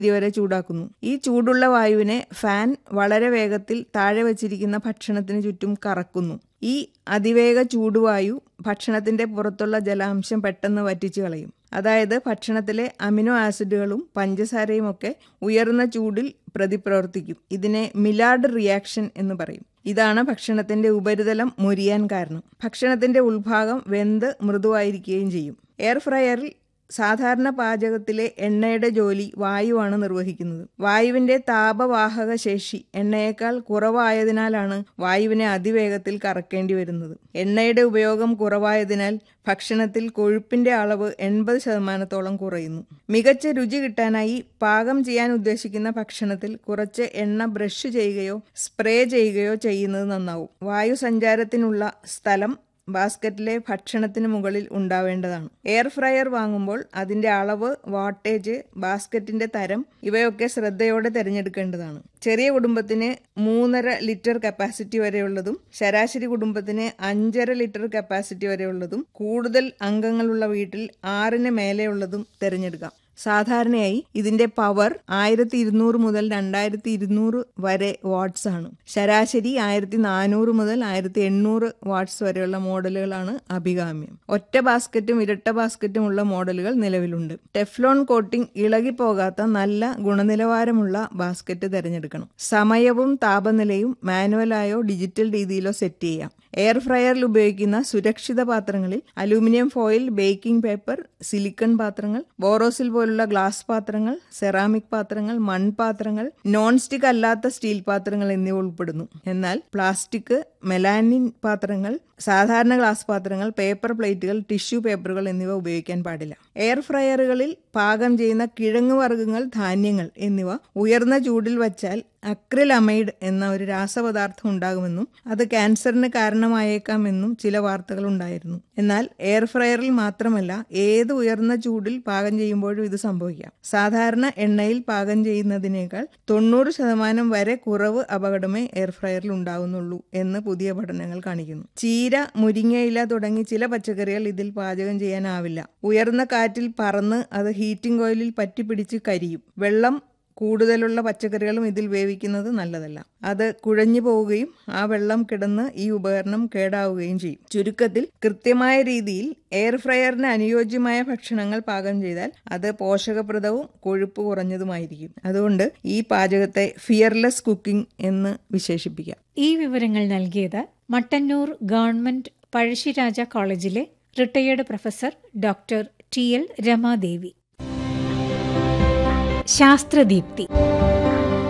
degree വരെ ചൂടാക്കുന്നു ഈ ചൂടുള്ള വായുവിനെ ഫാൻ വളരെ വേഗത്തിൽ താഴെ വച്ചിരിക്കുന്ന ഭക്ഷണത്തിന് ചുറ്റും കറക്കുന്നു ഈ അതിവേഗ ചൂടുവായു ഭക്ഷണത്തിന്റെ പുറത്തുള്ള ജലാംശം പെട്ടെന്ന് വറ്റിച്ചു കളയും അതായത് ഭക്ഷണത്തിലെ അമിനോ ആസിഡുകളും പഞ്ചസാരയും ഒക്കെ ഉയർന്ന ചൂടിൽ പ്രതിപ്രവർത്തിക്കും ഇതിനെ മിലാർഡ് റിയാക്ഷൻ എന്ന് പറയും ഇതാണ് ഭക്ഷണത്തിന്റെ ഉപരിതലം മുരിയാൻ കാരണം ഭക്ഷണത്തിന്റെ ഉൾഭാഗം വെന്ത് മൃദുവായിരിക്കുകയും ചെയ്യും എയർ ഫ്രയറിൽ സാധാരണ പാചകത്തിലെ എണ്ണയുടെ ജോലി വായുവാണ് നിർവഹിക്കുന്നത് വായുവിന്റെ താപവാഹക ശേഷി എണ്ണയേക്കാൾ കുറവായതിനാലാണ് വായുവിനെ അതിവേഗത്തിൽ കറക്കേണ്ടി വരുന്നത് എണ്ണയുടെ ഉപയോഗം കുറവായതിനാൽ ഭക്ഷണത്തിൽ കൊഴുപ്പിന്റെ അളവ് എൺപത് ശതമാനത്തോളം കുറയുന്നു മികച്ച രുചി കിട്ടാനായി പാകം ചെയ്യാൻ ഉദ്ദേശിക്കുന്ന ഭക്ഷണത്തിൽ കുറച്ച് എണ്ണ ബ്രഷ് ചെയ്യുകയോ സ്പ്രേ ചെയ്യുകയോ ചെയ്യുന്നത് നന്നാവും വായു സഞ്ചാരത്തിനുള്ള സ്ഥലം ബാസ്ക്കറ്റിലെ ഭക്ഷണത്തിന് മുകളിൽ ഉണ്ടാവേണ്ടതാണ് എയർ ഫ്രയർ വാങ്ങുമ്പോൾ അതിന്റെ അളവ് വാട്ടേജ് ബാസ്ക്കറ്റിന്റെ തരം ഇവയൊക്കെ ശ്രദ്ധയോടെ തിരഞ്ഞെടുക്കേണ്ടതാണ് ചെറിയ കുടുംബത്തിന് മൂന്നര ലിറ്റർ കപ്പാസിറ്റി വരെയുള്ളതും ശരാശരി കുടുംബത്തിന് അഞ്ചര ലിറ്റർ കപ്പാസിറ്റി വരെയുള്ളതും കൂടുതൽ അംഗങ്ങളുള്ള വീട്ടിൽ ആറിന് മേലെയുള്ളതും തിരഞ്ഞെടുക്കാം സാധാരണയായി ഇതിന്റെ പവർ ആയിരത്തി ഇരുന്നൂറ് മുതൽ രണ്ടായിരത്തി ഇരുന്നൂറ് വരെ വാട്ട്സ് ആണ് ശരാശരി ആയിരത്തി നാനൂറ് മുതൽ ആയിരത്തി എണ്ണൂറ് വാട്ട്സ് വരെയുള്ള മോഡലുകളാണ് അഭികാമ്യം ഒറ്റ ബാസ്ക്കറ്റും ഇരട്ട ബാസ്ക്കറ്റും ഉള്ള മോഡലുകൾ നിലവിലുണ്ട് ടെഫ്ലോൺ കോട്ടിംഗ് ഇളകിപ്പോകാത്ത നല്ല ഗുണനിലവാരമുള്ള ബാസ്ക്കറ്റ് തിരഞ്ഞെടുക്കണം സമയവും താപനിലയും മാനുവലായോ ഡിജിറ്റൽ രീതിയിലോ സെറ്റ് ചെയ്യാം എയർ ഫ്രയറിൽ ഉപയോഗിക്കുന്ന സുരക്ഷിത പാത്രങ്ങളിൽ aluminium foil baking paper silicone പാത്രങ്ങൾ ബോറോസിൽ പോലുള്ള ഗ്ലാസ് പാത്രങ്ങൾ സെറാമിക് പാത്രങ്ങൾ മൺപാത്രങ്ങൾ നോൺ സ്റ്റിക് അല്ലാത്ത സ്റ്റീൽ പാത്രങ്ങൾ എന്നിവ ഉൾപ്പെടുന്നു എന്നാൽ പ്ലാസ്റ്റിക് മെലാനിൻ പാത്രങ്ങൾ സാധാരണ ഗ്ലാസ് പാത്രങ്ങൾ പേപ്പർ പ്ലേറ്റുകൾ ടിഷ്യൂ പേപ്പറുകൾ എന്നിവ ഉപയോഗിക്കാൻ പാടില്ല എയർ ഫ്രയറുകളിൽ പാകം ചെയ്യുന്ന കിഴങ്ങ് വർഗ്ഗങ്ങൾ ധാന്യങ്ങൾ എന്നിവ ഉയർന്ന ചൂടിൽ വച്ചാൽ അക്രിലമൈഡ് എന്ന ഒരു രാസപദാർത്ഥം ഉണ്ടാകുമെന്നും അത് ക്യാൻസറിന് കാരണമായേക്കാമെന്നും ചില വാർത്തകൾ ഉണ്ടായിരുന്നു എന്നാൽ എയർ ഫ്രയറിൽ മാത്രമല്ല ഏത് ഉയർന്ന ചൂടിൽ പാകം ചെയ്യുമ്പോഴും ഇത് സംഭവിക്കാം സാധാരണ എണ്ണയിൽ പാകം ചെയ്യുന്നതിനേക്കാൾ തൊണ്ണൂറ് ശതമാനം വരെ കുറവ് അപകടമേ എയർ ഫ്രയറിൽ ഉണ്ടാകുന്നുള്ളൂ എന്ന് പുതിയ പഠനങ്ങൾ കാണിക്കുന്നു ചീര മുരിങ്ങയില തുടങ്ങി ചില പച്ചക്കറികൾ ഇതിൽ പാചകം ചെയ്യാനാവില്ല ഉയർന്ന കാറ്റിൽ പറന്ന് അത് ഹീറ്റിംഗ് ഓയിലിൽ പറ്റിപ്പിടിച്ച് കരിയും വെള്ളം കൂടുതലുള്ള പച്ചക്കറികളും ഇതിൽ വേവിക്കുന്നത് നല്ലതല്ല അത് കുഴഞ്ഞു പോവുകയും ആ വെള്ളം കിടന്ന് ഈ ഉപകരണം കേടാവുകയും ചെയ്യും ചുരുക്കത്തിൽ കൃത്യമായ രീതിയിൽ എയർ ഫ്രയറിന് അനുയോജ്യമായ ഭക്ഷണങ്ങൾ പാകം ചെയ്താൽ അത് പോഷകപ്രദവും കൊഴുപ്പ് കുറഞ്ഞതുമായിരിക്കും അതുകൊണ്ട് ഈ പാചകത്തെ ഫിയർലെസ് കുക്കിംഗ് എന്ന് വിശേഷിപ്പിക്കാം ഈ വിവരങ്ങൾ നൽകിയത് മട്ടന്നൂർ ഗവൺമെന്റ് പഴശ്ശിരാജ കോളേജിലെ retired professor doctor T L Ramadevi ശാസ്ത്രദീപ്തി